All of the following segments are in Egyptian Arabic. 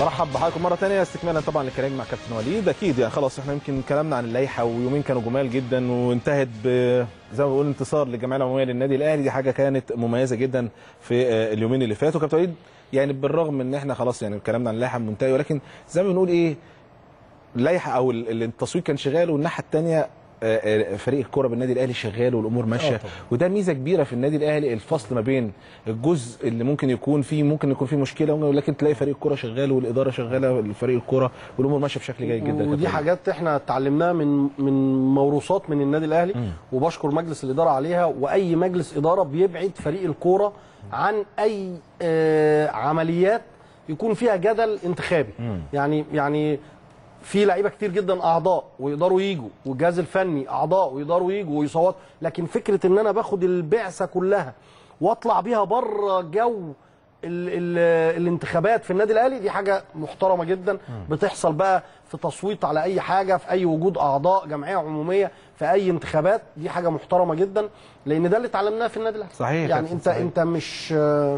برحب بحضراتكم مره ثانيه استكمالا طبعا للكلام مع كابتن وليد اكيد يعني خلاص احنا يمكن كلامنا عن اللائحه ويومين كانوا جمال جدا وانتهت ب زي ما بنقول انتصار للجمعيه العموميه للنادي الاهلي دي حاجه كانت مميزه جدا في آه، اليومين اللي فاتوا كابتن وليد يعني بالرغم ان احنا خلاص يعني كلامنا عن اللائحه منتهي ولكن زي ما بنقول ايه اللائحه او ال- التصوير كان شغال والناحيه الثانيه فريق الكوره بالنادي الاهلي شغال والامور ماشيه طبعاً. وده ميزه كبيره في النادي الاهلي الفصل ما بين الجزء اللي ممكن يكون فيه ممكن يكون فيه مشكله ولكن تلاقي فريق الكوره شغال والاداره شغاله فريق الكوره والامور ماشيه بشكل جيد جدا ودي كابتن. حاجات احنا اتعلمناها من من موروثات من النادي الاهلي وبشكر مجلس الاداره عليها واي مجلس اداره بيبعد فريق الكوره عن اي آه، عمليات يكون فيها جدل انتخابي يعني يعني في لعيبه كتير جدا اعضاء ويقدروا يجوا والجهاز الفني اعضاء ويقدروا يجوا ويصوتوا لكن فكره ان انا باخد البعثه كلها واطلع بيها بره جو ال ال الانتخابات في النادي الاهلي دي حاجه محترمه جدا بتحصل بقى في تصويت على اي حاجه في اي وجود اعضاء جمعيه عموميه في اي انتخابات دي حاجه محترمه جدا لان ده اللي اتعلمناه في النادي الاهلي صحيح يا يعني كابتن، انت صحيح. انت مش آه،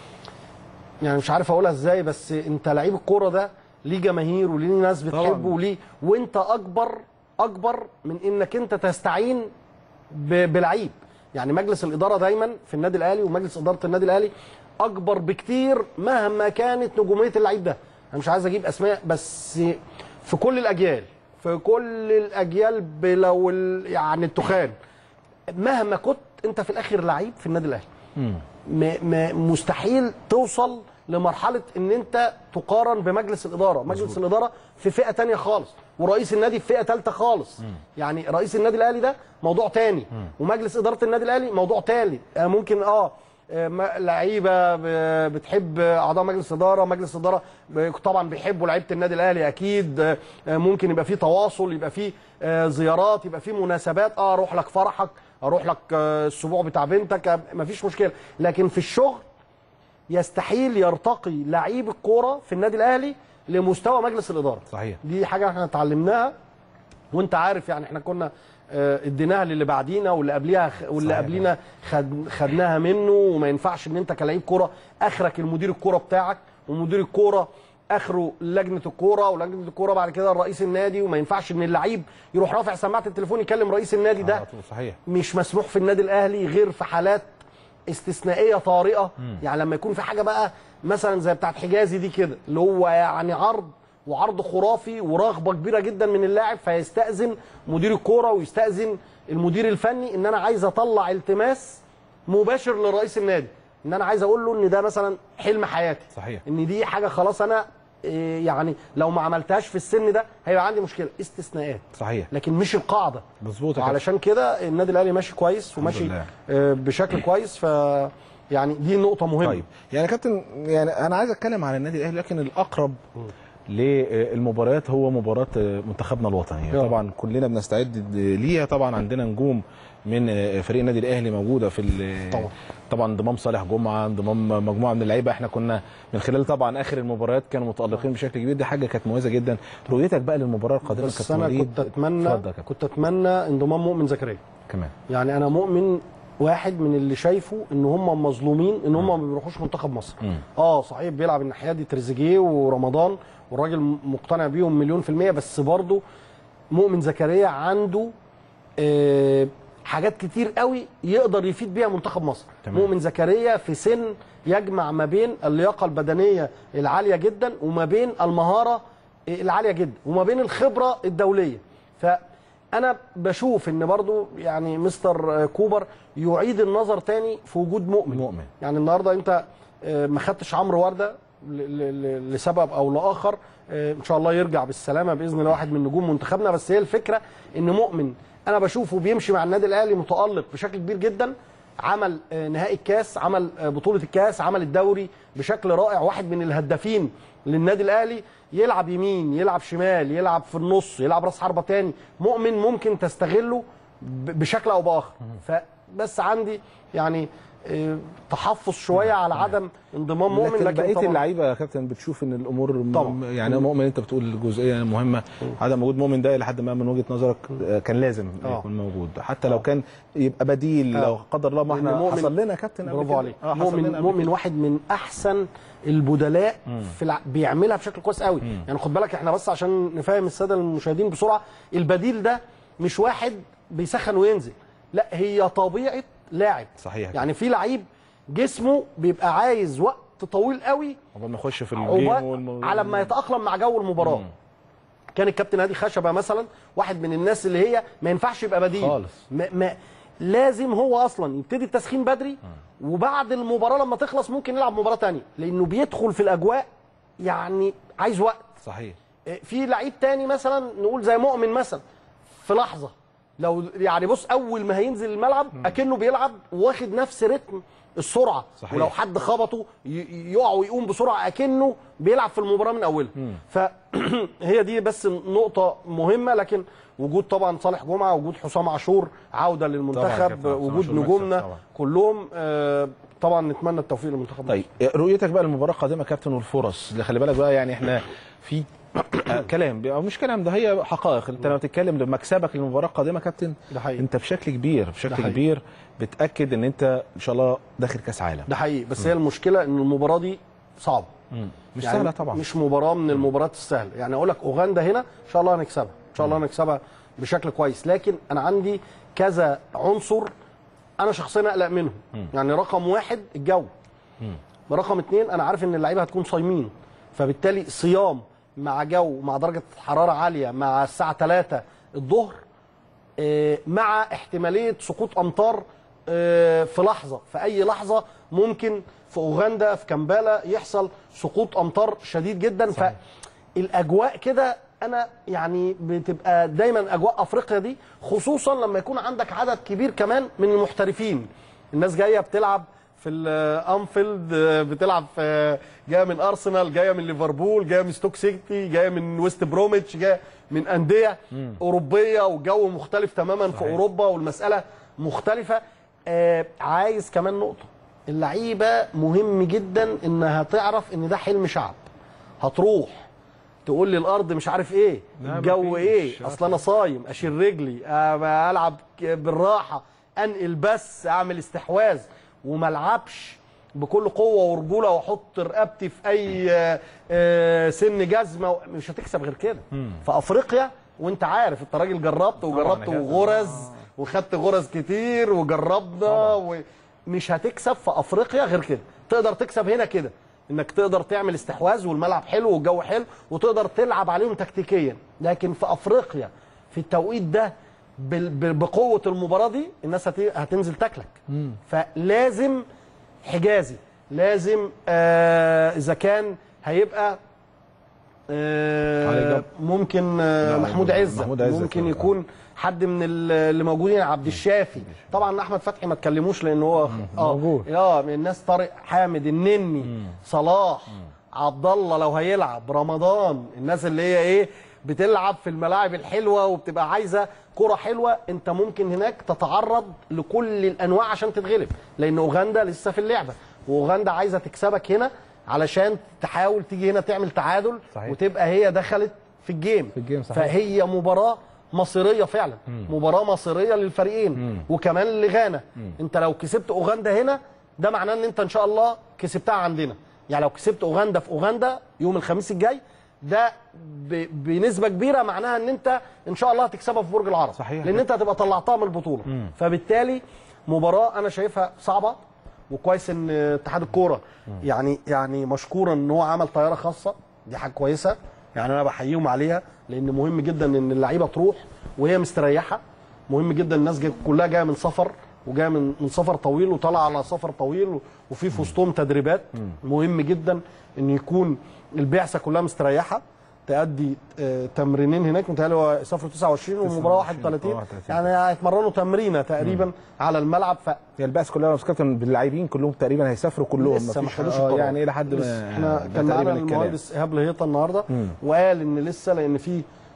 يعني مش عارف اقولها ازاي بس انت لعيب الكوره ده ليه جماهير وليه ناس بتحبه وليه وانت اكبر اكبر من انك انت تستعين ب- بلعيب يعني مجلس الاداره دايما في النادي الاهلي ومجلس اداره النادي الاهلي اكبر بكتير مهما كانت نجوميه اللعيب ده انا مش عايز اجيب اسماء بس في كل الاجيال في كل الاجيال بلو ال- يعني التخان مهما كنت انت في الاخر لعيب في النادي الاهلي م- م- مستحيل توصل لمرحله ان انت تقارن بمجلس الاداره مجلس الاداره في فئه تانية خالص ورئيس النادي في فئه ثالثه خالص يعني رئيس النادي الاهلي ده موضوع تاني ومجلس اداره النادي الاهلي موضوع تالت آه، ممكن اه آه، ما- لعيبه ب- بتحب اعضاء مجلس اداره مجلس اداره ب- طبعا بيحبوا لعيبه النادي الاهلي اكيد آه، آه، ممكن يبقى في تواصل يبقى في آه، زيارات يبقى في مناسبات اه اروح لك فرحك اروح لك آه، السبوع بتاع بنتك آه، مفيش مشكله لكن في الشغل يستحيل يرتقي لعيب الكوره في النادي الاهلي لمستوى مجلس الاداره صحيح دي حاجه احنا اتعلمناها وانت عارف يعني احنا كنا آه، اديناها للي بعدينا واللي قبليها خ- واللي صحيح. قبلينا خد خدناها منه وما ينفعش ان انت كلاعب كوره اخرك المدير الكوره بتاعك ومدير الكوره اخره لجنه الكوره ولجنه الكوره بعد كده رئيس النادي وما ينفعش ان اللعيب يروح رافع سماعه التليفون يكلم رئيس النادي ده على طول، صحيح مش مسموح في النادي الاهلي غير في حالات استثنائيه طارئه يعني لما يكون في حاجه بقى مثلا زي بتاعت حجازي دي كده اللي هو يعني عرض وعرض خرافي ورغبه كبيره جدا من اللاعب فيستاذن مدير الكوره ويستاذن المدير الفني ان انا عايز اطلع التماس مباشر لرئيس النادي ان انا عايز اقول له ان ده مثلا حلم حياتي صحيح. ان دي حاجه خلاص انا إيه، يعني لو ما عملتهاش في السن ده هيبقى عندي مشكله استثناءات صحيح لكن مش القاعده مظبوط يا كابتن. وعلشان كده النادي الاهلي ماشي كويس وماشي لله. آه، بشكل كويس ف يعني دي نقطه مهمه طيب يعني يا كابتن يعني انا عايز اتكلم عن النادي الاهلي لكن الاقرب للمباريات هو مباراه منتخبنا الوطني يلا. طبعا كلنا بنستعد ليها طبعا عندنا نجوم من فريق النادي الاهلي موجوده في ال- طبعا. طبعا انضمام صالح جمعه انضمام مجموعه من اللعيبه احنا كنا من خلال طبعا اخر المباريات كانوا متالقين بشكل كبير دي حاجه كانت مميزه جدا رؤيتك بقى للمباراه القادمه بس كابتن انا وليد كنت اتمنى اتفضل يا كابتن كنت اتمنى انضمام مؤمن زكريا كمان يعني انا مؤمن واحد من اللي شايفه ان هم مظلومين ان هم ما بيروحوش منتخب مصر مم. اه صحيح بيلعب الناحيه دي تريزيجيه ورمضان والراجل مقتنع بيهم مليون في الميه بس برضه مؤمن زكريا عنده آه حاجات كتير قوي يقدر يفيد بيها منتخب مصر تمام. مؤمن زكريا في سن يجمع ما بين اللياقه البدنيه العاليه جدا وما بين المهاره العاليه جدا وما بين الخبره الدوليه فانا بشوف ان برضو يعني مستر كوبر يعيد النظر تاني في وجود مؤمن مؤمن. يعني النهارده انت آه، ما خدتش عمرو ورده ل- ل- ل- لسبب او لاخر آه، ان شاء الله يرجع بالسلامه باذن الله واحد من نجوم منتخبنا بس هي الفكره ان مؤمن انا بشوفه بيمشي مع النادي الاهلي متالق بشكل كبير جدا عمل آه، نهائي الكاس عمل آه، بطوله الكاس عمل الدوري بشكل رائع واحد من الهدافين للنادي الاهلي يلعب يمين يلعب شمال يلعب في النص يلعب راس حربه تاني مؤمن ممكن تستغله ب- بشكل او باخر فبس عندي يعني آه، تحفظ شويه على عدم انضمام مؤمن لكن, لكن بقيه طبعا اللعيبه يا كابتن بتشوف ان الامور م- طبعاً. يعني مؤمن انت بتقول الجزئيه مهمه عدم وجود مؤمن ده لحد ما من وجهه نظرك آه، كان لازم آه. يكون موجود حتى لو كان يبقى بديل آه. لو قدر الله ما لأن احنا مؤمن- حصل لنا يا كابتن قبل برافو كده. عليك اه حصل لنا مؤمن قبل مؤمن كده. واحد من احسن البدلاء في الع... بيعملها بشكل كويس قوي يعني خد بالك احنا بس عشان نفهم الساده المشاهدين بسرعه البديل ده مش واحد بيسخن وينزل لا هي طبيعه لاعب صحيح يعني في لعيب جسمه بيبقى عايز وقت طويل قوي قبل ما يخش في الجيم عقبال والم... على ما يتاقلم مع جو المباراه كان الكابتن هادي خشبه مثلا واحد من الناس اللي هي ما ينفعش يبقى بديل خالص. ما ما لازم هو اصلا يبتدي التسخين بدري وبعد المباراه لما تخلص ممكن يلعب مباراه تانية لانه بيدخل في الاجواء يعني عايز وقت صحيح في لعيب تاني مثلا نقول زي مؤمن مثلا في لحظه لو يعني بص اول ما هينزل الملعب اكنه بيلعب واخد نفس رتم السرعه صحيح. ولو حد خبطه ي- يقع ويقوم بسرعه اكنه بيلعب في المباراه من اولها فهي دي بس نقطه مهمه لكن وجود طبعا صالح جمعه وجود حسام عاشور عوده طبعاً للمنتخب كابتن حسام وجود عاشور مكسب نجومنا طبعاً. كلهم آه، طبعا نتمنى التوفيق للمنتخب طيب رؤيتك بقى للمباراه القادمه يا كابتن والفرص اللي خلي بالك بقى يعني احنا في آه، كلام او مش كلام ده هي حقائق انت لما تتكلم لمكسبك للمباراه القادمه يا كابتن ده حقيقي. انت بشكل كبير ده بشكل حقيقي. كبير بتاكد ان انت ان شاء الله داخل كاس عالم ده حقيقي بس هي المشكله ان المباراه دي صعبه مش يعني سهله طبعا مش مباراه من المباريات السهله يعني اقول لك اوغندا هنا ان شاء الله هنكسبها ان شاء الله هنكسبها بشكل كويس لكن انا عندي كذا عنصر انا شخصيا اقلق منهم يعني رقم واحد الجو رقم اتنين انا عارف ان اللعيبه هتكون صايمين فبالتالي صيام مع جو مع درجه حراره عاليه مع الساعه 3 الظهر آه، مع احتماليه سقوط امطار آه، في لحظه في اي لحظه ممكن في اوغندا في كامبالا يحصل سقوط امطار شديد جدا فالاجواء كده انا يعني بتبقى دايما اجواء افريقيا دي خصوصا لما يكون عندك عدد كبير كمان من المحترفين الناس جايه بتلعب في الانفيلد بتلعب في جايه من ارسنال جايه من ليفربول جايه من ستوك سيتي جايه من ويست بروميتش جايه من انديه اوروبيه وجو مختلف تماما في صحيح. اوروبا والمساله مختلفه آه عايز كمان نقطه اللعيبه مهم جدا انها تعرف ان ده حلم شعب هتروح تقول لي الارض مش عارف ايه لا، الجو مفيش. ايه اصل انا صايم اشيل رجلي آه، العب ك- بالراحه انقل بس اعمل استحواذ وما العبش بكل قوه ورجوله واحط رقبتي في اي آه، آه، سن جزمه و- مش هتكسب غير كده في افريقيا وانت عارف انت راجل جربت وجربت يا كابتن. وغرز وخدت غرز كتير وجربنا ومش هتكسب في افريقيا غير كده تقدر تكسب هنا كده انك تقدر تعمل استحواذ والملعب حلو والجو حلو وتقدر تلعب عليهم تكتيكيا لكن في افريقيا في التوقيت ده بال- ب- بقوه المباراه دي الناس هت- هتنزل تاكلك فلازم حجازي لازم آه اذا كان هيبقى علي آه جبر. ممكن آه لا، محمود عزت محمود عزت ممكن طبعا. يكون حد من ال- اللي موجودين عبد الشافي طبعا احمد فتحي ما تكلموش لان هو اه موجود. اه من الناس طارق حامد النني صلاح عبد الله لو هيلعب رمضان الناس اللي هي ايه بتلعب في الملاعب الحلوه وبتبقى عايزه كره حلوه انت ممكن هناك تتعرض لكل الانواع عشان تتغلب لان اوغندا لسه في اللعبه واوغندا عايزه تكسبك هنا علشان تحاول تيجي هنا تعمل تعادل صحيح. وتبقى هي دخلت في الجيم في الجيم، صحيح. فهي مباراه مصيريه فعلا مباراه مصيريه للفريقين وكمان لغانا انت لو كسبت اوغندا هنا ده معناه ان انت ان شاء الله كسبتها عندنا يعني لو كسبت اوغندا في اوغندا يوم الخميس الجاي ده ب... بنسبه كبيره معناها ان انت ان شاء الله هتكسبها في برج العرب صحيح. لان انت هتبقى طلعتها من البطوله فبالتالي مباراه انا شايفها صعبه وكويس ان اتحاد الكوره يعني يعني مشكورا ان هو عمل طياره خاصه دي حاجه كويسه يعني انا بحييهم عليها لان مهم جدا ان اللعيبه تروح وهي مستريحه مهم جدا الناس جاي كلها جايه من سفر وجايه من من سفر طويل وطالعه على سفر طويل وفي في وسطهم تدريبات مهم جدا ان يكون البعثه كلها مستريحه تأدي آه، تمرينين هناك متهيألي هو سافروا 29 والمباراه 31 31. يعني هيتمرنوا تمرينه تقريبا على الملعب ف هي البعث كلها بس كابتن باللاعبين كلهم تقريبا هيسافروا كلهم لسه ما مفيش- خدوش آه، القرار يعني الى حد لسه. ما احنا ده كان معانا تقريباً الكلام. المهندس ايهاب لهيطه النهارده وقال ان لسه لان في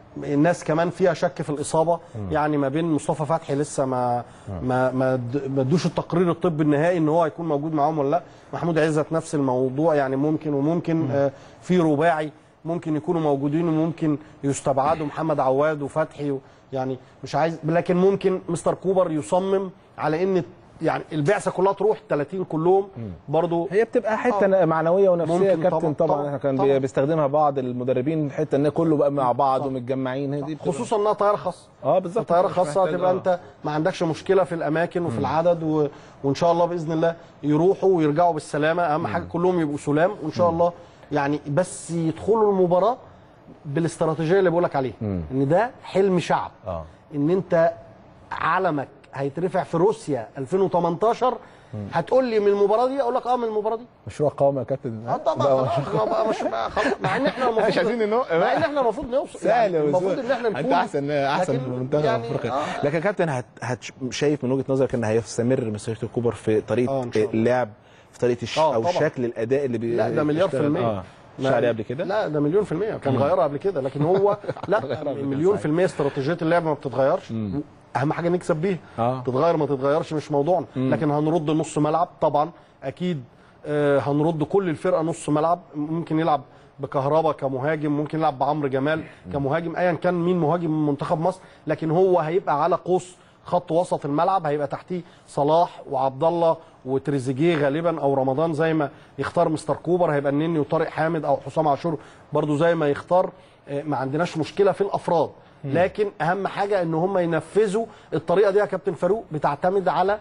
الناس كمان فيها شك في الاصابه يعني ما بين مصطفى فتحي لسه ما ما ما د- ما ادوش التقرير الطبي النهائي ان هو هيكون موجود معاهم ولا لا محمود عزت نفس الموضوع يعني ممكن وممكن آه، في رباعي ممكن يكونوا موجودين وممكن يستبعدوا محمد عواد وفتحي و- يعني مش عايز لكن ممكن مستر كوبر يصمم على ان يعني البعثه كلها تروح 30 كلهم برضو هي بتبقى حته معنويه ونفسيه ممكن يا كابتن طبعاً، طبعا, طبعاً، احنا كان طبعاً. بيستخدمها بعض المدربين حته ان كله بقى مع بعض ومتجمعين هي دي بتبقى- خصوصا انها طياره خاصه اه بالظبط طياره مش خاصه محتاج- هتبقى آه. انت ما عندكش مشكله في الاماكن وفي العدد و... وان شاء الله باذن الله يروحوا ويرجعوا بالسلامه اهم حاجه كلهم يبقوا سلام وان شاء الله يعني بس يدخلوا المباراه بالاستراتيجيه اللي بقول لك عليها ان ده حلم شعب اه ان انت علمك هيترفع في روسيا 2018 هتقول لي من المباراه دي اقول لك اه من المباراه دي مشروع قومي يا كابتن اه طبعا بقى خلاص بقى مش بقى خلاص مع ان احنا المفروض مش عايزين ننق مع بقى. ان احنا المفروض نوصل سهل يعني يا المفروض وزوق. ان احنا نكون انت احسن احسن لكن منتخب يعني افريقيا آه. لكن يا كابتن هت... هت... شايف من وجهه نظرك ان هيستمر مسيره الكوبر في طريقه آه، إن شاء الله. اللعب في طريقه الش... آه، او طبعاً. شكل الاداء اللي بي... لا ده مليار في بيشتغل. المية اه لا، شعري قبل كده لا ده مليون في المية كان غيرها قبل كده لكن هو لا قبل كده، مليون صحيح. في المية استراتيجية اللعب ما بتتغيرش اهم حاجة نكسب بيها آه. تتغير ما تتغيرش مش موضوعنا لكن هنرد نص ملعب طبعا اكيد آه، هنرد كل الفرقة نص ملعب ممكن يلعب بكهربا كمهاجم ممكن يلعب بعمرو جمال كمهاجم ايا كان مين مهاجم من منتخب مصر لكن هو هيبقى على قوس خط وسط الملعب هيبقى تحتيه صلاح وعبد الله وتريزيجيه غالبا او رمضان زي ما يختار مستر كوبر هيبقى النني وطارق حامد او حسام عاشور برضو زي ما يختار آه، ما عندناش مشكله في الافراد لكن اهم حاجه ان هم ينفذوا الطريقه دي يا كابتن فاروق بتعتمد على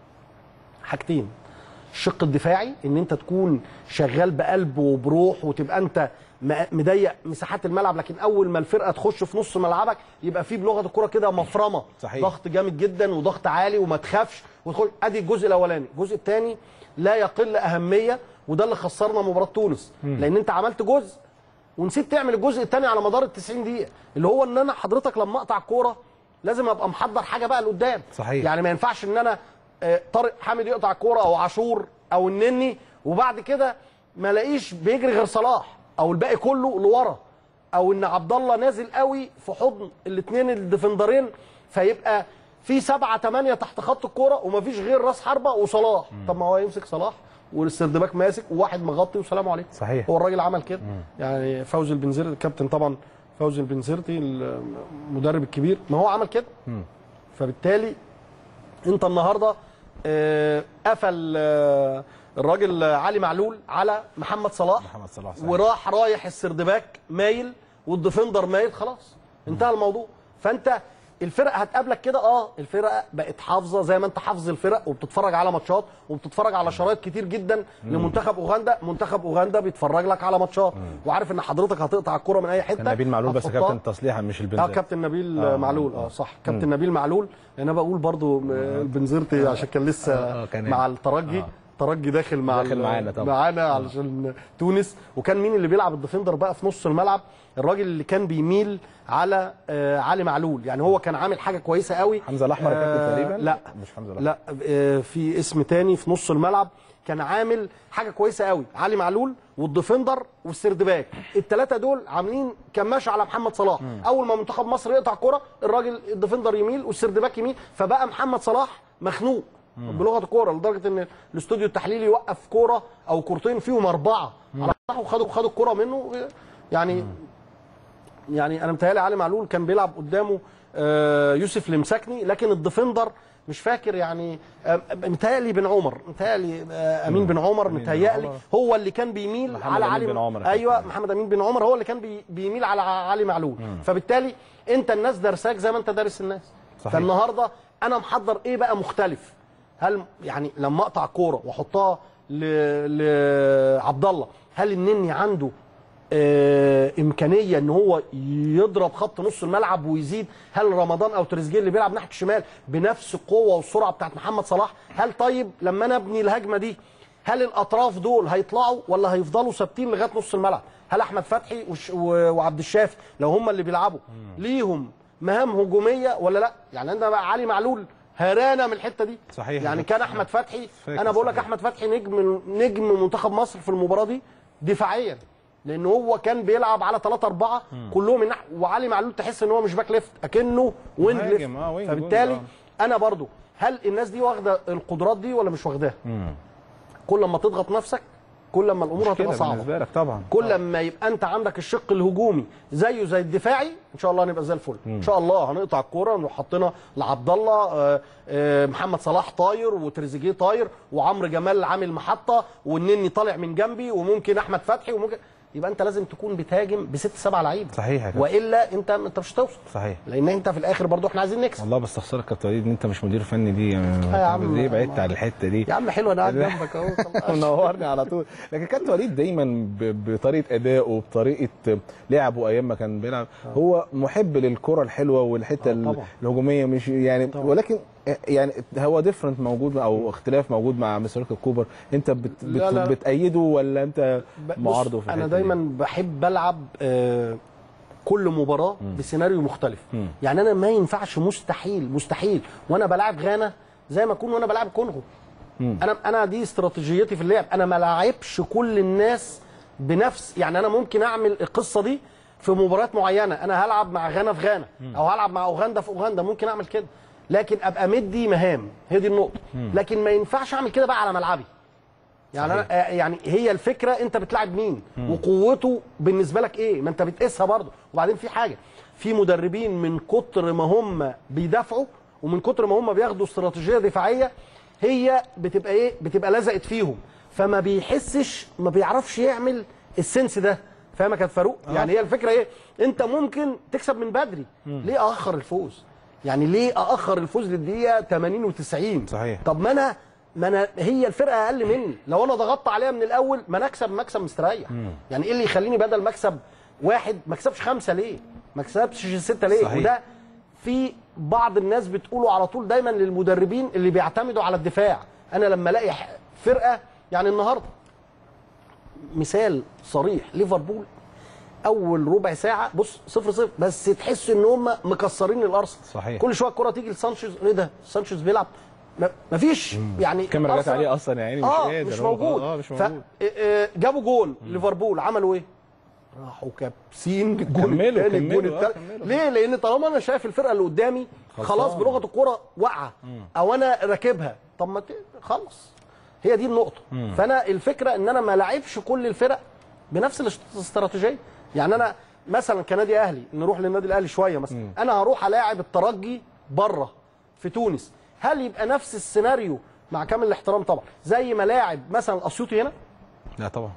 حاجتين الشق الدفاعي ان انت تكون شغال بقلب وبروح وتبقى انت م- مضيق مساحات الملعب لكن اول ما الفرقه تخش في نص ملعبك يبقى في بلغه الكره كده مفرمه صحيح. ضغط جامد جدا وضغط عالي وما تخافش وتخش ادي الجزء الاولاني الجزء الثاني لا يقل اهميه وده اللي خسرنا مباراه تونس لان انت عملت جزء ونسيت تعمل الجزء الثاني على مدار ال 90 دقيقه اللي هو ان انا حضرتك لما اقطع الكوره لازم ابقى محضر حاجه بقى لقدام صحيح. يعني ما ينفعش ان انا آه، طارق حامد يقطع الكوره او عاشور او النني وبعد كده ما الاقيش بيجري غير صلاح او الباقي كله لورا او ان عبد الله نازل قوي في حضن الاثنين الديفندرين فيبقى في سبعة ثمانية تحت خط الكوره ومفيش غير راس حربه وصلاح طب ما هو يمسك صلاح والسردباك ماسك وواحد مغطي والسلام عليكم صحيح. هو الراجل عمل كده يعني فوزي البنزرتي الكابتن طبعا فوزي البنزرتي المدرب الكبير ما هو عمل كده فبالتالي انت النهارده آه، قفل آه، الراجل آه، علي معلول على محمد صلاح محمد صلاح صحيح. وراح رايح السردباك مايل والديفندر مايل خلاص انتهى الموضوع فانت الفرق هتقابلك كده اه الفرق بقت حافظه زي ما انت حافظ الفرق وبتتفرج على ماتشات وبتتفرج على شرايط كتير جدا لمنتخب اوغندا منتخب اوغندا بيتفرج لك على ماتشات وعارف ان حضرتك هتقطع الكره من اي حته كان نبيل معلول بس يا هتحطها. كابتن تصليحا مش اه البنزين كابتن نبيل آه، آه معلول اه صح كابتن نبيل معلول انا بقول برضو آه، البنزرتي عشان كان لسه آه، آه، كان مع هنا. الترجي آه. ترجي داخل مع داخل ال- معانا طبعا. معانا علشان تونس وكان مين اللي بيلعب الديفندر بقى في نص الملعب الراجل اللي كان بيميل على آه علي معلول يعني هو كان عامل حاجه كويسه قوي حمزه الاحمر يا كابتن آه، تقريبا لا مش حمزه الاحمر لا آه، في اسم تاني في نص الملعب كان عامل حاجه كويسه قوي علي معلول والديفندر والسردباك الثلاثه دول عاملين كماشه على محمد صلاح اول ما منتخب مصر يقطع كرة الراجل الديفندر يميل والسردباك يميل فبقى محمد صلاح مخنوق بلغه الكوره لدرجه ان الاستوديو التحليلي يوقف كوره او كورتين فيهم اربعه على صلاح وخدوا خدوا الكوره منه يعني يعني انا متهيألي علي معلول كان بيلعب قدامه آه، يوسف المساكني لكن الديفندر مش فاكر يعني آه، متهيألي بن عمر متهيألي آه، امين بن عمر أمين بن متهيألي عمر. هو اللي كان بيميل محمد على أمين علي بن عمر ايوه كابتن. محمد امين بن عمر هو اللي كان بي بيميل على علي معلول فبالتالي انت الناس دارساك زي ما انت دارس الناس صحيح. فالنهارده انا محضر ايه بقى مختلف هل يعني لما اقطع كوره واحطها ل- لعبد الله هل النني عنده آه، امكانيه ان هو يضرب خط نص الملعب ويزيد هل رمضان او تريزيجيه اللي بيلعب ناحيه الشمال بنفس القوه والسرعه بتاعت محمد صلاح هل طيب لما انا ابني الهجمه دي هل الاطراف دول هيطلعوا ولا هيفضلوا ثابتين لغايه نص الملعب هل احمد فتحي وش- و- وعبد الشافي لو هم اللي بيلعبوا ليهم مهام هجوميه ولا لا يعني عندنا بقى علي معلول هرانا من الحته دي صحيح. يعني كان احمد فتحي فاكر انا بقول لك صحيح. احمد فتحي نجم نجم منتخب مصر في المباراه دي دفاعيا لان هو كان بيلعب على 3 4 كلهم النح... وعلي معلول تحس ان هو مش باك ليفت اكنه وينج ليفت مهاجم، آه، وينج، فبالتالي وينج، انا برضو هل الناس دي واخده القدرات دي ولا مش واخداها كل ما تضغط نفسك كل ما الامور كده هتبقى صعبه بالنسبه لك طبعا كل ما يبقى انت عندك الشق الهجومي زيه زي الدفاعي ان شاء الله هنبقى زي الفل ان شاء الله هنقطع الكوره ونروح حاطينها لعبد الله آه، آه، محمد صلاح طاير وتريزيجيه طاير وعمرو جمال عامل محطه والنني طالع من جنبي وممكن احمد فتحي وممكن يبقى انت لازم تكون بتهاجم بست سبع لعيبه صحيح يا كابتن. والا انت انت مش هتوصل صحيح لان انت في الاخر برضو احنا عايزين نكسب والله بستخسرك يا كابتن وليد ان انت مش مدير فني دي يعني يا عم، ليه بعدت ما- عن الحته دي يا عم حلو انا قاعد جنبك اهو منورني على طول لكن كابتن وليد دايما ب- بطريقه ادائه بطريقه لعبه ايام ما كان بيلعب هو محب للكره الحلوه والحته آه، ال- طبعا. الهجوميه مش يعني طبعا. ولكن يعني هو ديفرنت موجود او اختلاف موجود مع مستر كوبر انت بت بت لا، لا. بتأيده ولا انت ب- بص، معارضه في انا الحتة دي؟ دايما بحب العب آه، كل مباراه بسيناريو مختلف يعني انا ما ينفعش مستحيل مستحيل وانا بلعب غانا زي ما اكون وانا بلعب كونغو انا انا دي استراتيجيتي في اللعب انا ما لعبش كل الناس بنفس يعني انا ممكن اعمل القصه دي في مباريات معينه انا هلعب مع غانا في غانا او هلعب مع اوغندا في اوغندا ممكن اعمل كده لكن ابقى مدي مهام هي دي النقطه لكن ما ينفعش اعمل كده بقى على ملعبي يعني أنا آه، يعني هي الفكره انت بتلعب مين وقوته بالنسبه لك ايه ما انت بتقيسها برضه وبعدين في حاجه في مدربين من كتر ما هم بيدافعوا ومن كتر ما هم بياخدوا استراتيجيه دفاعيه هي بتبقى ايه بتبقى لزقت فيهم فما بيحسش ما بيعرفش يعمل السنس ده فاهم يا كابتن فاروق يعني هي الفكره ايه انت ممكن تكسب من بدري ليه اخر الفوز يعني ليه اخر الفوز للدقيقه 80 و90 صحيح. طب ما انا ما انا هي الفرقه اقل مني لو انا ضغطت عليها من الاول ما انا اكسب مكسب مستريح يعني ايه اللي يخليني بدل مكسب واحد ما اكسبش خمسه ليه ما اكسبش سته ليه صحيح. وده في بعض الناس بتقوله على طول دايما للمدربين اللي بيعتمدوا على الدفاع انا لما الاقي ح- فرقه يعني النهارده مثال صريح ليفربول اول ربع ساعه بص صفر صفر بس تحس ان هم مكسرين الارسنال صحيح. كل شويه الكره تيجي لسانشيز ايه ده سانشيز بيلعب ما- مفيش يعني الكاميرا جت أرسنال- عليه اصلا يا عيني مش اه قادر مش هو- موجود اه مش ف- موجود آه، آه، جابوا جون ليفربول عملوا ايه؟ راحوا كابسين الجون كملوا- الثاني الجون كملوا، آه، الثالث كملوا. ليه؟ لان طالما انا شايف الفرقه اللي قدامي خلاص بلغه الكوره واقعه او انا راكبها طب ما ت- خلص هي دي النقطه فانا الفكره ان انا ما لعبش كل الفرق بنفس الاست- الاستراتيجيه يعني انا مثلا كنادي اهلي نروح للنادي الاهلي شويه مثلا انا هروح الاعب الترجي بره في تونس هل يبقى نفس السيناريو مع كامل الاحترام طبعا زي ما لاعب مثلا الاسيوطي هنا لا طبعا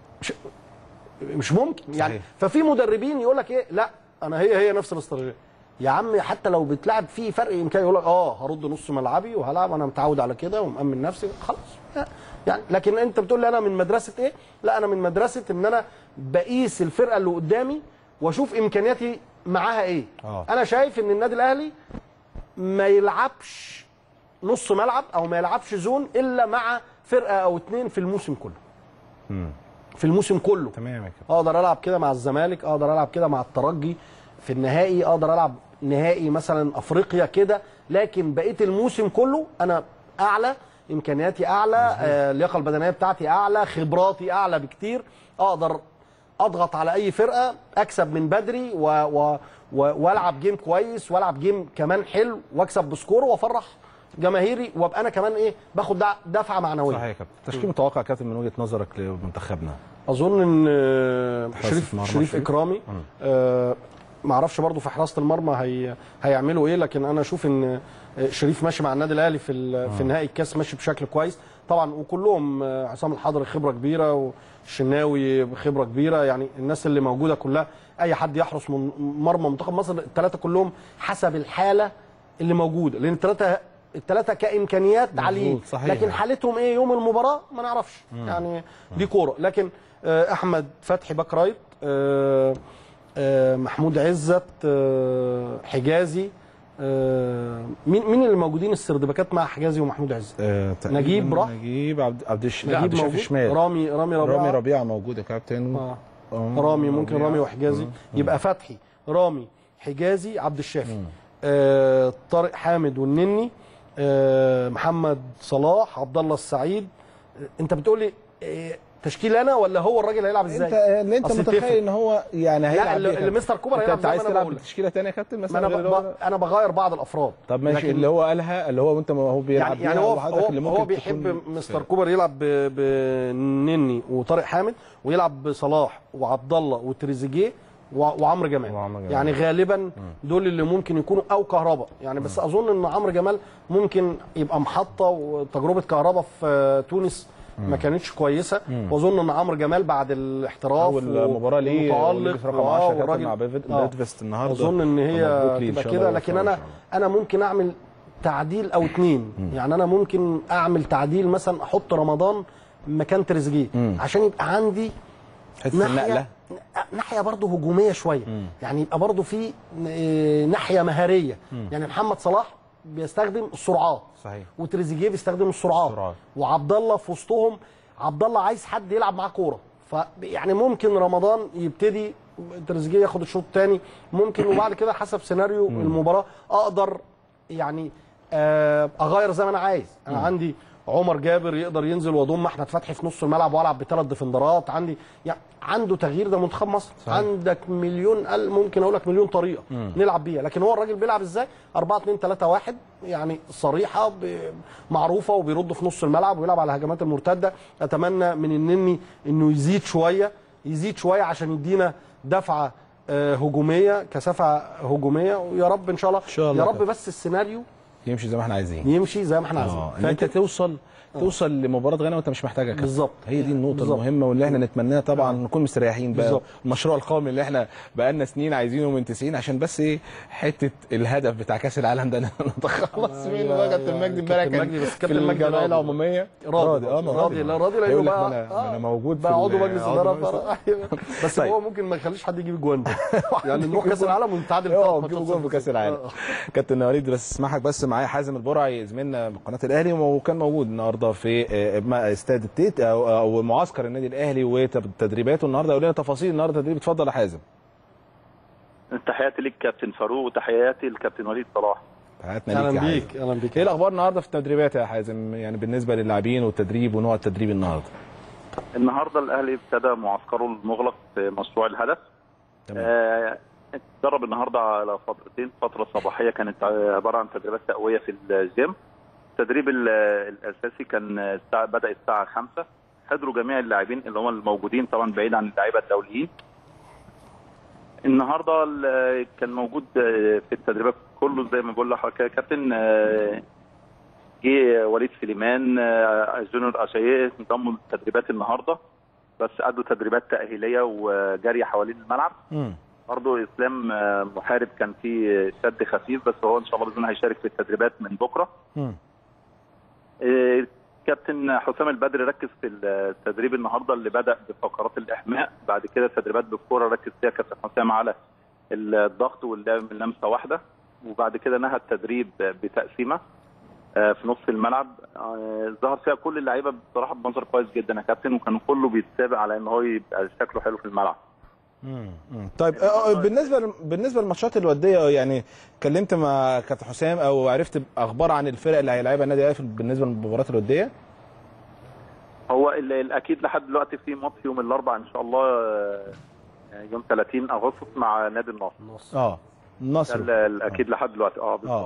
مش ممكن يعني صحيح. ففي مدربين يقول لك ايه لا انا هي هي نفس الاستراتيجيه يا عم حتى لو بتلعب فيه فرق امكاني يقول لك اه هرد نص ملعبي وهلعب انا متعود على كده ومأمن نفسي خلاص يعني لكن انت بتقول لي انا من مدرسه ايه؟ لا انا من مدرسه ان انا بقيس الفرقه اللي قدامي واشوف امكانياتي معاها ايه؟ آه. انا شايف ان النادي الاهلي ما يلعبش نص ملعب او ما يلعبش زون الا مع فرقه او اتنين في الموسم كله. في الموسم كله تمام يا كابتن اقدر العب كده مع الزمالك اقدر العب كده مع الترجي في النهائي اقدر العب نهائي مثلا افريقيا كده لكن بقيه الموسم كله انا اعلى امكانياتي اعلى آه، اللياقه البدنيه بتاعتي اعلى خبراتي اعلى بكتير اقدر اضغط على اي فرقه اكسب من بدري و... و... و... والعب جيم كويس والعب جيم كمان حلو واكسب بسكور وافرح جماهيري وابقى انا كمان ايه باخد دع- دفعه معنويه صحيح يا كابتن تشكيل متوقع يا كابتن من وجهه نظرك لمنتخبنا اظن ان آه، حراسة شريف المرمى شريف شريف؟ اكرامي آه ما اعرفش برضه في حراسه المرمى هي هيعملوا ايه لكن انا اشوف ان آه، شريف ماشي مع النادي الاهلي في ال- في نهائي الكاس ماشي بشكل كويس طبعا وكلهم آه، عصام الحضري خبره كبيره والشناوي خبره كبيره يعني الناس اللي موجوده كلها اي حد يحرس من مرمى منتخب مصر الثلاثه كلهم حسب الحاله اللي موجوده لان الثلاثه الثلاثه كامكانيات عاليين صحيح. لكن حالتهم ايه يوم المباراه ما نعرفش يعني دي كوره لكن آه، احمد فتحي باك رايت آه، آه، محمود عزت آه، حجازي آه، مين مين اللي موجودين السردباكات مع حجازي ومحمود عزت آه تقريباً نجيب راح؟ نجيب عبد عبد الش... لا، نجيب عبد الشافي موجود شمال رامي رامي ربيعه رامي ربيعه موجود يا كابتن آه. آه، رامي ممكن ربيعة. رامي وحجازي آه. يبقى فتحي رامي حجازي عبد الشافي آه طارق حامد والنني آه محمد صلاح عبد الله السعيد آه انت بتقول لي آه تشكيل انا ولا هو الراجل هيلعب ازاي انت اللي انت أصل متخيل تفرق. ان هو يعني هيلعب اللي- بيه اللي مستر كوبر انت, هيلعب انت زي عايز ما أنا تلعب بقول. بتشكيله ثانيه يا كابتن ما مثلا انا غير ب... اللي هو- ب... انا بغير بعض الافراد طب ماشي لكن- اللي هو قالها اللي هو انت ما هو بيلعب يعني يعني بيها هو وحضرتك هو, اللي هو ممكن بيحب تكون- مستر كوبر يلعب ب- بنني وطارق حامد ويلعب بصلاح وعبد الله وتريزيجيه و- وعمرو جمال وعمرو جمال. يعني غالبا دول اللي ممكن يكونوا او كهربا يعني بس اظن ان عمرو جمال ممكن يبقى محطه وتجربه كهربا في تونس ما كانتش كويسه واظن ان عمرو جمال بعد الاحتراف اول مباراه ليه ومتالق ولبس رقم وآه 10 كابتن والراجل- مع بيفت- آه. بيدفست النهارده اظن ان هي مبروك ليه إن تبقى شاء كده الله لكن ويوفقه إن انا شاء الله. انا ممكن اعمل تعديل او اتنين يعني انا ممكن اعمل تعديل مثلا احط رمضان مكان تريزيجيه عشان يبقى عندي حته النقله ناحيه ناحيه برضه هجوميه شويه يعني يبقى برضه في آه، ناحيه مهاريه يعني محمد صلاح بيستخدم السرعات صحيح وتريزيجيه بيستخدم السرعات السرعات. وعبد الله في وسطهم عبد الله عايز حد يلعب معاه كوره فيعني ممكن رمضان يبتدي تريزيجيه ياخد الشوط الثاني ممكن وبعد كده حسب سيناريو المباراه اقدر يعني آه، اغير زي ما انا عايز انا عندي عمر جابر يقدر ينزل واضم احمد فتحي في نص الملعب والعب بثلاث ديفندرات عندي يعني عنده تغيير ده منتخب مصر صحيح. عندك مليون قال ممكن اقول لك مليون طريقه نلعب بيها لكن هو الراجل بيلعب ازاي 4 2 3 1 يعني صريحه ب- معروفه وبيرد في نص الملعب ويلعب على الهجمات المرتده اتمنى من النني انه يزيد شويه يزيد شويه عشان يدينا دفعه آه، هجوميه كثافه هجوميه ويا رب ان شاء الله إن شاء الله يا رب كده. بس السيناريو يمشي زي ما احنا عايزين يمشي زي ما احنا عايزين اه ان انت توصل توصل لمباراه غانا وانت مش محتاجها كابتن. بالظبط. هي دي النقطه بالظبط. المهمه واللي احنا نتمناها طبعا نكون مستريحين بقى بالظبط. المشروع القومي اللي احنا بقالنا سنين عايزينه من 90 عشان بس ايه حته الهدف بتاع كاس العالم ده نتخلص يا- منه بقى كابتن يا مجدي امبارح كابتن كان مجدي، بس في كابتن مجدي الجمعيه راضي. العموميه راضي اه ما راضي لا راضي لانه هيقول لك بقى ما انا ما انا آه، موجود في بقى عضو ال- مجلس عضو اداره مجلس فرق. بس طيب. هو ممكن ما يخليش حد يجيب جوان يعني نروح كاس العالم ونتعادل اه ثلاث نجيبوا ماتشات جول في كاس صفر. العالم آه. كابتن وليد بس اسمحك بس معايا حازم البرعي زميلنا من قناه الاهلي وكان موجود النهارده في آه، ما- استاد التيت او او معسكر النادي الاهلي وتدريباته النهارده يقول لنا تفاصيل النهارده التدريب اتفضل يا حازم تحياتي ليك كابتن فاروق وتحياتي للكابتن وليد صلاح حياتنا ليك اهلا يا حازم بيك اهلا بيك ايه الاخبار النهارده في التدريبات يا حازم يعني بالنسبه للاعبين والتدريب ونوع التدريب النهارده النهارده الاهلي ابتدى معسكره المغلق في مشروع الهدف تمام آه، اتدرب النهارده على فترتين فتره صباحيه كانت عباره عن تدريبات تقويه في الجيم التدريب ال- الاساسي كان الساعه بدا الساعه 5 حضروا جميع اللاعبين اللي هم الموجودين طبعا بعيد عن اللعيبه الدوليين النهارده ال- كان موجود آه، في التدريبات كله زي ما بقول لحضرتك يا كابتن آه، جه وليد سليمان آه، جونيور اشاييه انضموا للتدريبات النهارده بس ادوا تدريبات تاهيليه وجري حوالين الملعب امم برضه اسلام آه، محارب كان فيه شد خفيف بس هو ان شاء الله باذن الله هيشارك في التدريبات من بكره امم آه، كابتن حسام البدري ركز في التدريب النهارده اللي بدا بفقرات الاحماء بعد كده تدريبات بالكوره ركز فيها كابتن حسام على الضغط واللعب من لمسه واحده وبعد كده نهى التدريب بتقسيمه آه، في نص الملعب آه، ظهر فيها كل اللعيبه بصراحه بمنظر كويس جدا يا كابتن وكان كله بيتسابق على ان هو يبقى شكله حلو في الملعب مم. طيب آه، بالنسبه ل- بالنسبه للماتشات الوديه يعني كلمت مع كابتن حسام او عرفت اخبار عن الفرق اللي هيلعبها النادي الاهلي بالنسبه للمباريات الوديه هو ال- الاكيد لحد دلوقتي في ماتش يوم الاربعاء ان شاء الله آه، يوم 30 اغسطس مع نادي النصر النصر. اه ده النصر ال- الاكيد لحد دلوقتي اه اه بالظبط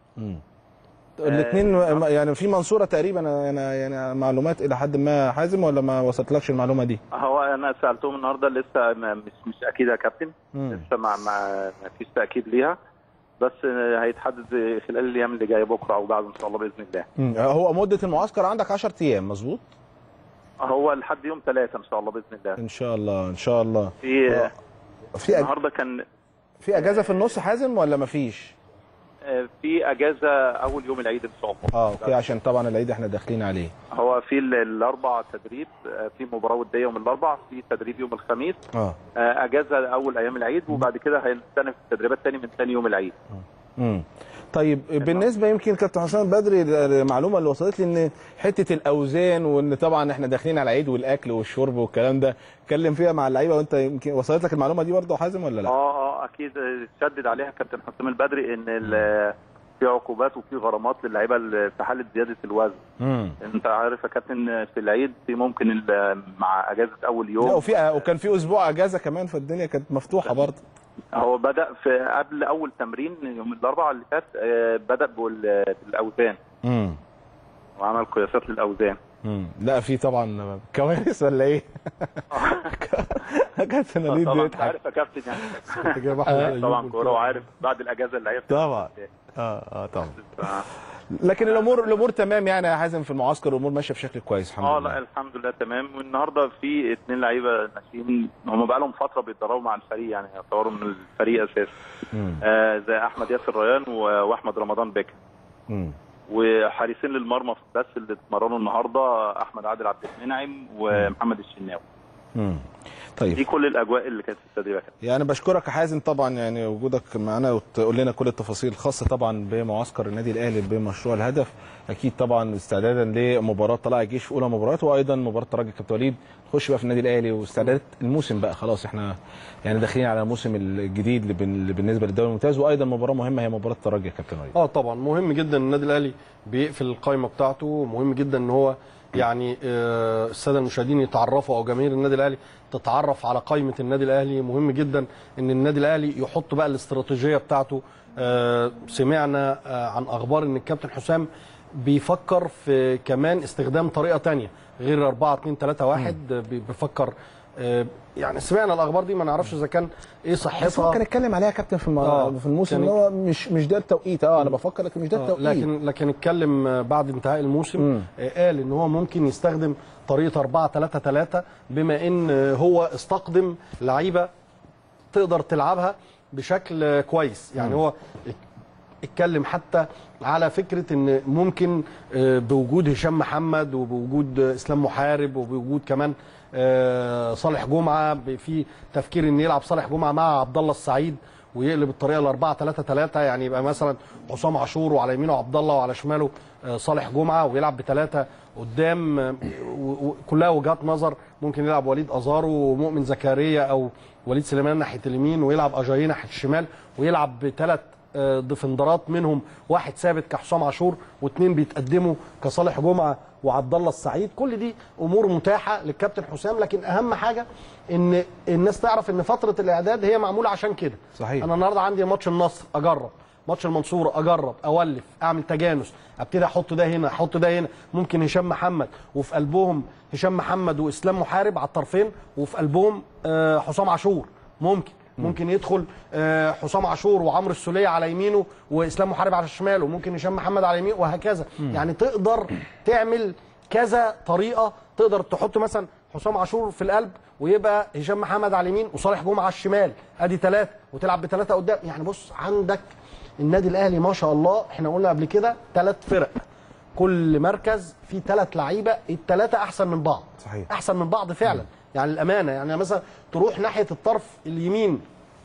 الاثنين يعني في منصوره تقريبا انا يعني معلومات الى حد ما حازم ولا ما وصلتلكش المعلومه دي هو انا سالتهم النهارده لسه ما- مش مش اكيد يا كابتن مم. لسه ما ما ما فيش تاكيد ليها بس آه، هيتحدد خلال الايام اللي جايه بكره او بعد ان شاء الله باذن الله مم. هو مده المعسكر عندك 10 ايام مظبوط هو لحد يوم ثلاثة ان شاء الله باذن الله ان شاء الله ان شاء الله في آه. في أج... النهارده كان في اجازه في النص حازم ولا مفيش آه، في اجازه اول يوم العيد ان شاء الله اه اوكي عشان طبعا العيد احنا داخلين عليه هو في ال- الاربع تدريب آه، في مباراه وديه يوم الاربع في تدريب يوم الخميس اه آه، اجازه اول ايام العيد وبعد كده هيستنف التدريبات تاني من ثاني يوم العيد امم طيب بالنسبه يمكن كابتن حسام بدري المعلومه اللي وصلت لي ان حته الاوزان وان طبعا احنا داخلين على العيد والاكل والشرب والكلام ده اتكلم فيها مع اللعيبه وانت يمكن وصلت لك المعلومه دي برضه حازم ولا لا؟ اه اه اكيد آه، شدد عليها كابتن حسام البدري ان ال- في عقوبات وفي غرامات للعيبه اللي في حاله زياده الوزن امم انت عارف يا كابتن في العيد في ممكن ال- مع اجازه اول لا يوم وفي وكان في اسبوع اجازه كمان فالدنيا كانت مفتوحه برضه هو بدا في قبل اول تمرين يوم الاربعاء اللي فات آه، بدا بال- بالاوزان امم وعمل قياسات للاوزان امم لا في طبعا كوارث ولا ايه؟ كابتن وليد طبعا انت بيضحك عارف يا كابتن يعني انت جايب أحمد أيوب طبعا قلت كوره له. وعارف بعد الاجازه اللي هي طبعا اه اه طبعا ف- لكن الامور الامور تمام يعني يا حازم في المعسكر الامور ماشيه بشكل كويس الحمد اه لله لا الحمد لله تمام والنهارده في اثنين لعيبه ناشئين هم بقى لهم فتره بيتدربوا مع الفريق يعني يعتبروا من الفريق اساسي مم. آه زي احمد ياسر ريان و- واحمد رمضان بكر مم. وحارسين للمرمى بس اللي اتمرنوا النهارده احمد عادل عبد المنعم ومحمد الشناوي مم. دي طيب كل الاجواء اللي كانت في التدريب يا كابتن. يعني بشكرك يا حازم طبعا يعني وجودك معنا وتقول لنا كل التفاصيل الخاصه طبعا بمعسكر النادي الاهلي بمشروع الهدف اكيد طبعا استعدادا لمباراه طلائع الجيش في اولى مباريات وايضا مباراه الترجي كابتن وليد نخش بقى في النادي الاهلي واستعدادات الموسم بقى خلاص احنا يعني داخلين على الموسم الجديد اللي بن- اللي بالنسبه للدوري الممتاز وايضا مباراه مهمه هي مباراه الترجي يا كابتن وليد اه طبعا مهم جدا النادي الاهلي بيقفل القائمه بتاعته مهم جدا ان هو يعني آه، الساده المشاهدين يتعرفوا او جماهير النادي الاهلي تتعرف على قائمه النادي الاهلي مهم جدا ان النادي الاهلي يحط بقى الاستراتيجيه بتاعته آه، سمعنا آه، عن اخبار ان الكابتن حسام بيفكر في كمان استخدام طريقه تانية غير 4 2 3 1 بي- بيفكر آه، يعني سمعنا الاخبار دي ما نعرفش اذا كان ايه بس صحتها ممكن اتكلم عليها يا كابتن في, الم... آه. في الموسم كان- ان هو مش مش ده التوقيت اه انا بفكر لكن مش ده آه، التوقيت لكن لكن اتكلم آه، بعد انتهاء الموسم مم. آه، قال ان هو ممكن يستخدم طريقه 4 3 3 بما ان آه، هو استقدم لعيبه تقدر تلعبها بشكل آه، كويس يعني هو اتكلم حتى على فكره ان ممكن آه، بوجود هشام محمد وبوجود آه، اسلام محارب وبوجود كمان آه، صالح جمعه ب- في تفكير ان يلعب صالح جمعه مع عبد الله السعيد ويقلب الطريقه ل 4 3 3 يعني يبقى مثلا حسام عاشور وعلى يمينه عبد الله وعلى شماله آه، صالح جمعه ويلعب بثلاثه قدام آه، و- و- كلها وجهات نظر ممكن يلعب وليد ازارو ومؤمن زكريا او وليد سليمان ناحيه اليمين ويلعب اجاييه ناحيه الشمال ويلعب بثلاث آه، ديفندرات منهم واحد ثابت كحسام عاشور واثنين بيتقدموا كصالح جمعه وعبد الله السعيد كل دي امور متاحه للكابتن حسام لكن اهم حاجه ان الناس تعرف ان فتره الاعداد هي معموله عشان كده صحيح. انا النهارده عندي ماتش النصر اجرب ماتش المنصوره اجرب اولف اعمل تجانس ابتدي احط ده هنا احط ده هنا ممكن هشام محمد وفي قلبهم هشام محمد واسلام محارب على الطرفين وفي قلبهم آه، حسام عاشور ممكن ممكن يدخل آه، حسام عاشور وعمرو السوليه على يمينه واسلام محارب على شماله وممكن هشام محمد على يمينه وهكذا يعني تقدر تعمل كذا طريقه تقدر تحط مثلا حسام عاشور في القلب ويبقى هشام محمد على اليمين وصالح جمعه على الشمال ادي ثلاثه وتلعب بثلاثه قدام يعني بص عندك النادي الاهلي ما شاء الله احنا قلنا قبل كده ثلاث فرق كل مركز فيه ثلاث لعيبه الثلاثه احسن من بعض صحيح. احسن من بعض فعلا يعني الامانه يعني مثلا تروح ناحيه الطرف اليمين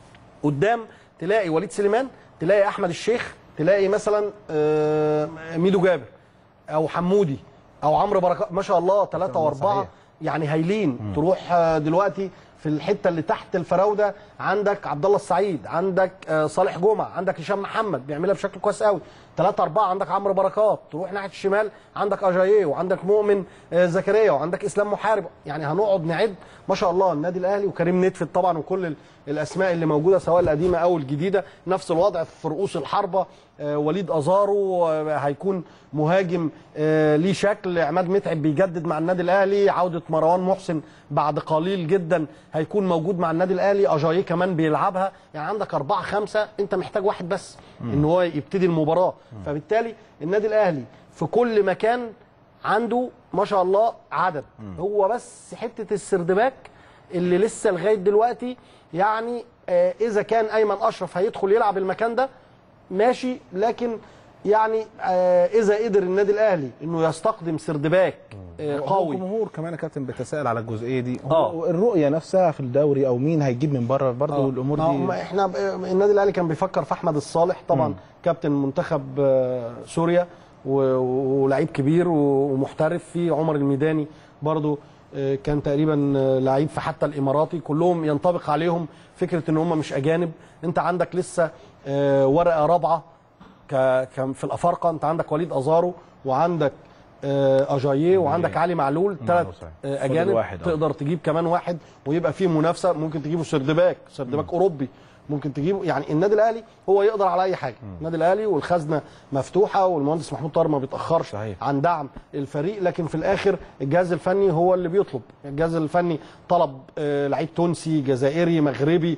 قدام تلاقي وليد سليمان تلاقي احمد الشيخ تلاقي مثلا آه، ميدو جابر او حمودي او عمرو بركات ما شاء الله ثلاثه واربعه صحيح. يعني هايلين تروح آه، دلوقتي في الحته اللي تحت الفراوده عندك عبد الله السعيد عندك آه، صالح جمعه عندك هشام محمد بيعملها بشكل كويس قوي ثلاثة أربعة عندك عمرو بركات تروح ناحية الشمال عندك أجاييه وعندك مؤمن آه، زكريا وعندك إسلام محارب يعني هنقعد نعد ما شاء الله النادي الأهلي وكريم نتفت طبعا وكل ال- الأسماء اللي موجودة سواء القديمة أو الجديدة نفس الوضع في رؤوس الحربة آه، وليد أزارو آه، هيكون مهاجم آه، ليه شكل عماد متعب بيجدد مع النادي الأهلي عودة مروان محسن بعد قليل جدا هيكون موجود مع النادي الأهلي أجاييه كمان بيلعبها يعني عندك أربعة خمسة أنت محتاج واحد بس إن هو يبتدي المباراة فبالتالي النادي الأهلي في كل مكان عنده ما شاء الله عدد هو بس حتة السردباك اللي لسه لغاية دلوقتي يعني آه، إذا كان أيمن أشرف هيدخل يلعب المكان ده ماشي لكن يعني آه اذا قدر النادي الاهلي انه يستقدم سردباك آه قوي الجمهور كمان يا كابتن بيتساءل على الجزئيه دي آه. هو الرؤيه نفسها في الدوري او مين هيجيب من بره برضه الامور ما- دي ما احنا ب- النادي الاهلي كان بيفكر في احمد الصالح طبعا كابتن منتخب آه، سوريا و- ولعيب كبير و- ومحترف في عمر الميداني برضو آه، كان تقريبا آه، لعيب في حتى الاماراتي كلهم ينطبق عليهم فكره ان هم مش اجانب انت عندك لسه آه، ورقه رابعه ك... ك... في الافارقه انت عندك وليد ازارو وعندك آه، اجاييه وعندك علي معلول ثلاث صحيح. آه، فاضل اجانب واحد، آه. تقدر تجيب كمان واحد ويبقى فيه منافسه ممكن تجيبه سردباك سردباك اوروبي ممكن تجيبه يعني النادي الاهلي هو يقدر على اي حاجه النادي الاهلي والخزنه مفتوحه والمهندس محمود طاهر ما بيتاخرش صحيح. عن دعم الفريق لكن في الاخر الجهاز الفني هو اللي بيطلب الجهاز الفني طلب آه، لعيب تونسي جزائري مغربي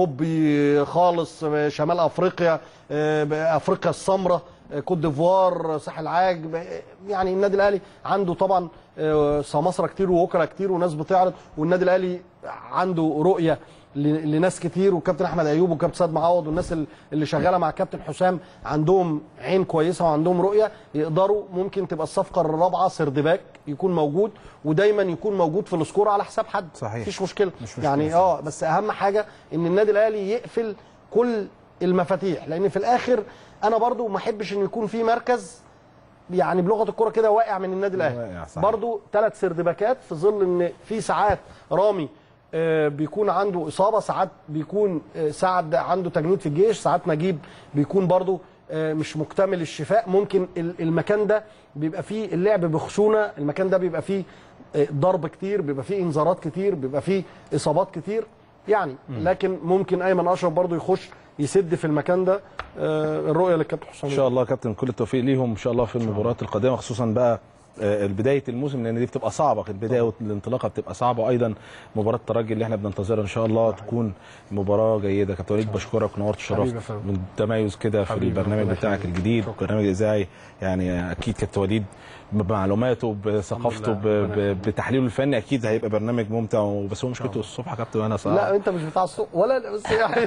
اوروبي خالص آه، شمال افريقيا آه، افريقيا السمراء آه، كوت ديفوار ساحل عاج آه، يعني النادي الاهلي عنده طبعا آه، سماسره كتير ووكلاء كتير وناس بتعرض والنادي الاهلي عنده رؤيه ل- لناس كتير والكابتن احمد ايوب والكابتن سيد معوض والناس ال- اللي شغاله مع كابتن حسام عندهم عين كويسه وعندهم رؤيه يقدروا ممكن تبقى الصفقه الرابعه سردباك يكون موجود ودايما يكون موجود في السكور على حساب حد صحيح. مفيش مشكله مش مشكلة يعني اه بس اهم حاجه ان النادي الاهلي يقفل كل المفاتيح لان في الاخر انا برضو ما احبش ان يكون في مركز يعني بلغه الكره كده واقع من النادي واقع، الاهلي صحيح. برضو ثلاث سردباكات في ظل ان في ساعات رامي آه، بيكون عنده اصابه ساعات بيكون آه، سعد عنده تجنيد في الجيش ساعات نجيب بيكون برضو آه، مش مكتمل الشفاء ممكن ال- المكان ده بيبقى فيه اللعب بخشونه المكان ده بيبقى فيه آه، ضرب كتير بيبقى فيه انذارات كتير بيبقى فيه اصابات كتير يعني لكن ممكن ايمن اشرف برضو يخش يسد في المكان ده آه، الرؤيه للكابتن حسام ان شاء الله يا كابتن كل التوفيق ليهم ان شاء الله في المباريات القادمه خصوصا بقى آه، بدايه الموسم لان دي بتبقى صعبه البدايه والانطلاقه بتبقى صعبه وايضا مباراه الترجي اللي احنا بننتظرها ان شاء الله تكون مباراه جيده كابتن وليد بشكرك ونورت حبيبي يا شرفت فندم. بالتميز كده في حبيبي، البرنامج ربنا بتاعك يخليك. الجديد شكرا. برنامج اذاعي يعني اكيد كابتن وليد بمعلوماته بثقافته الحمد لله، ب- ربنا ب- بتحليله الفني اكيد هيبقى برنامج ممتع بس هو مشكلته الصبح يا كابتن وانا صعب لا انت مش بتاع السوق ولا بس يعني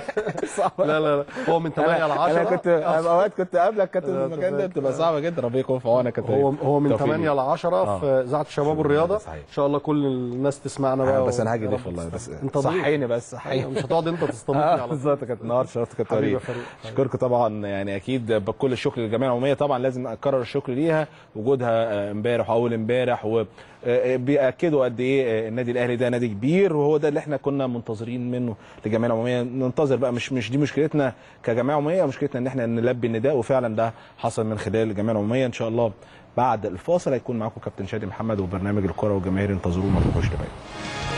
لا لا لا هو من 8 ل 10 انا كنت اوقات كنت قابلك كابتن لا، المكان ده تفاجئ. بتبقى صعبه جدا ربنا يكون في عونك يا كابتن هو وليد. هو من توفيق 8 ليك. ل 10 آه. في اذاعه الشباب والرياضه صحيح. ان شاء الله كل الناس تسمعنا بقى بس انا هاجي يا ضيف رب والله تسمع. بس انت ضيف. صحيني بس أيوة، صحيني مش هتقعد انت تستضيفني اه على طول بالظبط كابتن نهار شرفت كابتن حبيبي يا وليد فريق. اشكركم طبعا يعني اكيد بكل الشكر للجمعيه العموميه طبعا لازم اكرر الشكر ليها وجودها آه، امبارح واول امبارح وبياكدوا قد ايه آه، النادي الاهلي ده نادي كبير وهو ده اللي احنا كنا منتظرين منه للجمعيه العموميه ننتظر بقى مش مش دي مشكلتنا كجمعيه عموميه مشكلتنا ان احنا نلبي النداء وفعلا ده حصل من خلال الجمعيه العموميه ان شاء الله بعد الفاصل هيكون معاكم كابتن شادي محمد وبرنامج الكره والجماهير انتظرونا ما تروحوش لبعيد